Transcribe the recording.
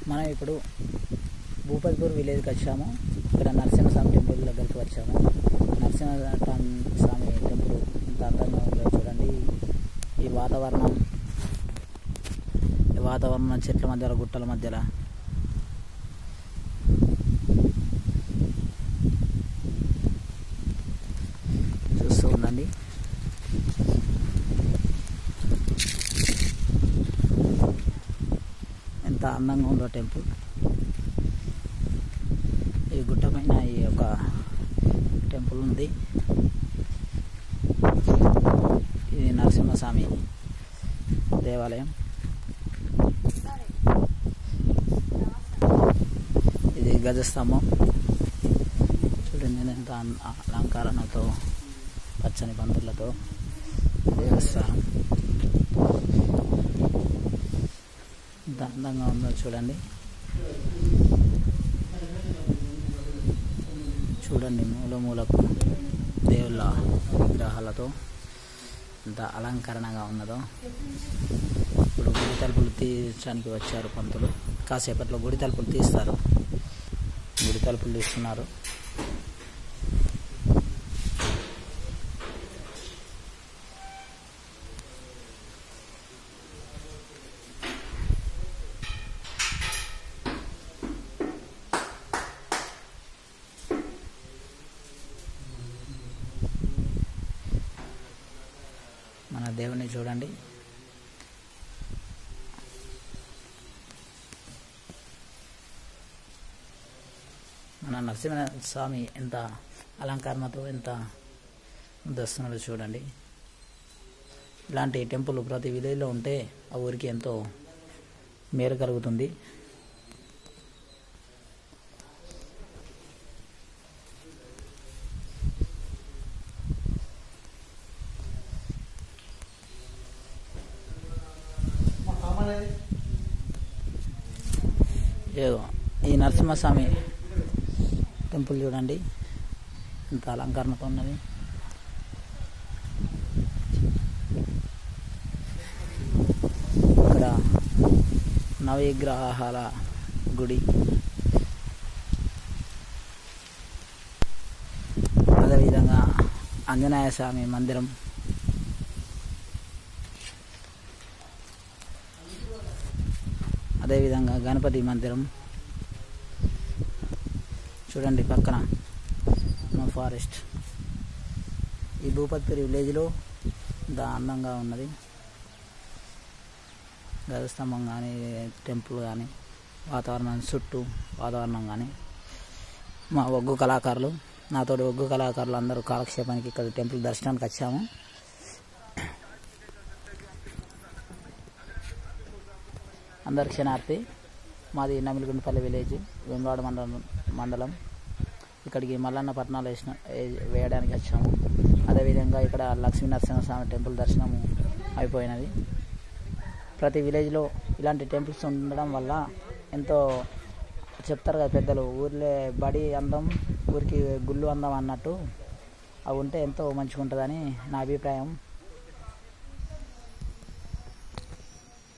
మనం ఇప్పుడు భూపతిపూర్ విలేజ్కి వచ్చాము ఇక్కడ నరసింహస్వామి టెంపుల్ దగ్గరికి వచ్చాము నరసింహ స్వామి టెంపుల్ ఎంత అందంగా ఉందో చూడండి ఈ వాతావరణం ఈ వాతావరణం చెట్ల మధ్యలో గుట్టల మధ్యలో చూస్తూ ఉండండి ఎంత అందంగా ఉందో టెంపుల్ ఈ గుట్ట పైన ఈ యొక్క టెంపుల్ ఉంది ఇది నరసింహస్వామి దేవాలయం ఇది గజస్తంభం చూడండి ఎంత అన్- అలంకరణతో పచ్చని పందులతో దేవస్థానం ఎంత అందంగా ఉందో చూడండి చూడండి మూల మూలకు దేవుళ్ళ విగ్రహాలతో ఎంత అలంకరణగా ఉన్నదో ఇప్పుడు గుడి తలుపులు తీయడానికి వచ్చారు పంతులు కాసేపట్లో గుడి తలుపులు తీస్తారు గుడి తలుపులు తీస్తున్నారు మన దేవుని చూడండి మన నరసింహ స్వామి ఎంత అలంకరణతో ఎంత దస్తున్నాడో చూడండి ఇలాంటి టెంపుల్ ప్రతి విలేజ్లో ఉంటే ఆ ఊరికి ఎంతో మేలు కలుగుతుంది ఏదో ఈ నరసింహస్వామి టెంపుల్ చూడండి ఎంత అలంకరణతో ఉన్నది ఇక్కడ నవవిగ్రహాల గుడి అదేవిధంగా ఆంజనేయ స్వామి మందిరం అదేవిధంగా గణపతి మందిరం చూడండి పక్కన మా ఫారెస్ట్ ఈ భూపత్పూరి విలేజ్లో ఇంత అందంగా ఉన్నది గజస్తంభం కానీ టెంపుల్ కానీ వాతావరణం చుట్టూ వాతావరణం కానీ మా ఒగ్గు కళాకారులు నాతో ఒగ్గు కళాకారులు అందరూ కాలక్షేపానికి ఇక్కడ టెంపుల్ దర్శనానికి వచ్చాము అందరు క్షణార్థి మాది నమిలిగుండపల్లి విలేజ్ వెంగాడ మండలం మండలం ఇక్కడికి మల్లన్న పట్టణాలు వేసిన వే- వేయడానికి వచ్చాము అదేవిధంగా ఇక్కడ లక్ష్మీ నరసింహస్వామి టెంపుల్ దర్శనం అయిపోయినది ప్రతి విలేజ్లో ఇలాంటి టెంపుల్స్ ఉండడం వల్ల ఎంతో చెప్తారు కదా పెద్దలు ఊర్లే బడి అందం ఊరికి గుళ్ళు అందం అన్నట్టు అవి ఉంటే ఎంతో మంచిగా ఉంటుందని నా అభిప్రాయం